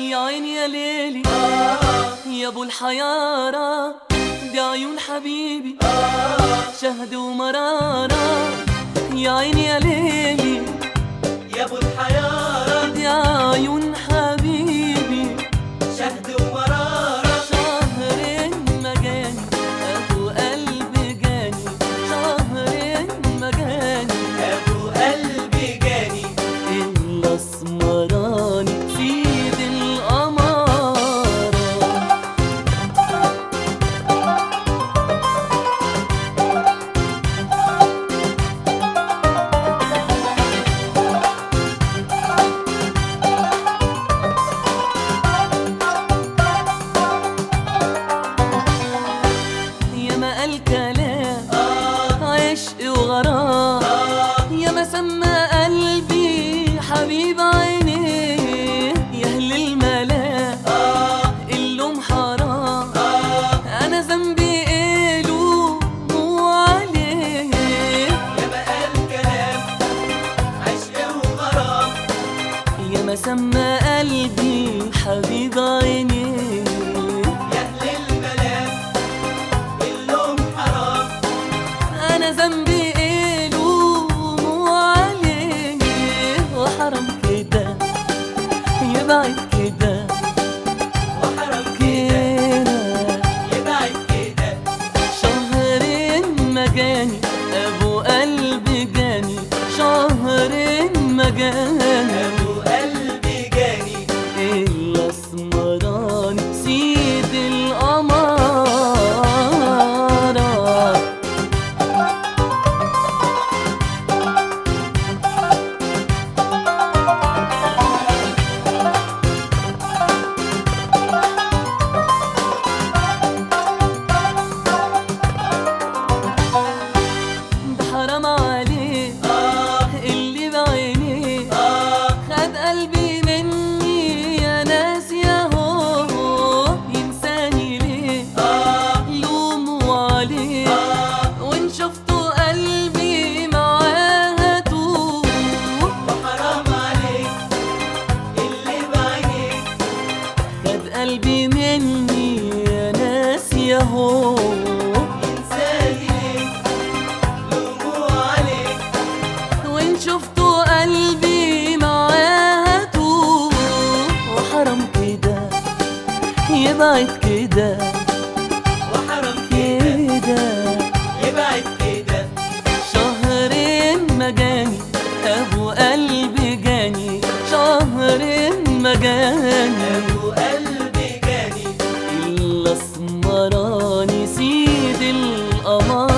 يا عيني يا ليلي يا ابو الحيارة دي عيون حبيبي شهد ومرارة يا عيني يا ليلي يا ابو الحيارة دي عيون حبيبي شهد ومرارة شهر مجاني ابو قلب جاني شهر مجاني ابو قلبي جاني الاسمراني سيد القمارة يا ما قال كلام عشق وغرام يا ما سمى قلبي حبيب عينيه يا اهل الملا اللوم حرام انا ذنبي ايه لوموا عليه يا ما قال كلام عشق وغرام يا ما سمى قلبي حبيب عينيه يا اهل الملام اللوم حرام انا ذنبي ايه لوموا عليه وحرام كده يبعد كده وحرام كده كده يبعد كده شهرين مجاني ابو قلبي جاني شهرين مجاني ابو قلبي جاني الاسمراني سيد القمارة ده حرام عليه اللي بعينيه خد قلبي مني يا ناس يا هو ينساني ليه لوموا عليه وان شفتوا قلبي معاها توه وحرام عليك اللي بعينيك خد قلبي مني يا ناس يا هو انساني ليك لوموا عليك وان شفتوا قلبي معاها توه وحرام كده يبعد كده وحرام كده كده يبعد كده شهرين مجاني ابو قلبي جاني شهرين مجاني ابو قلبي جاني الاسمراني سيد القمر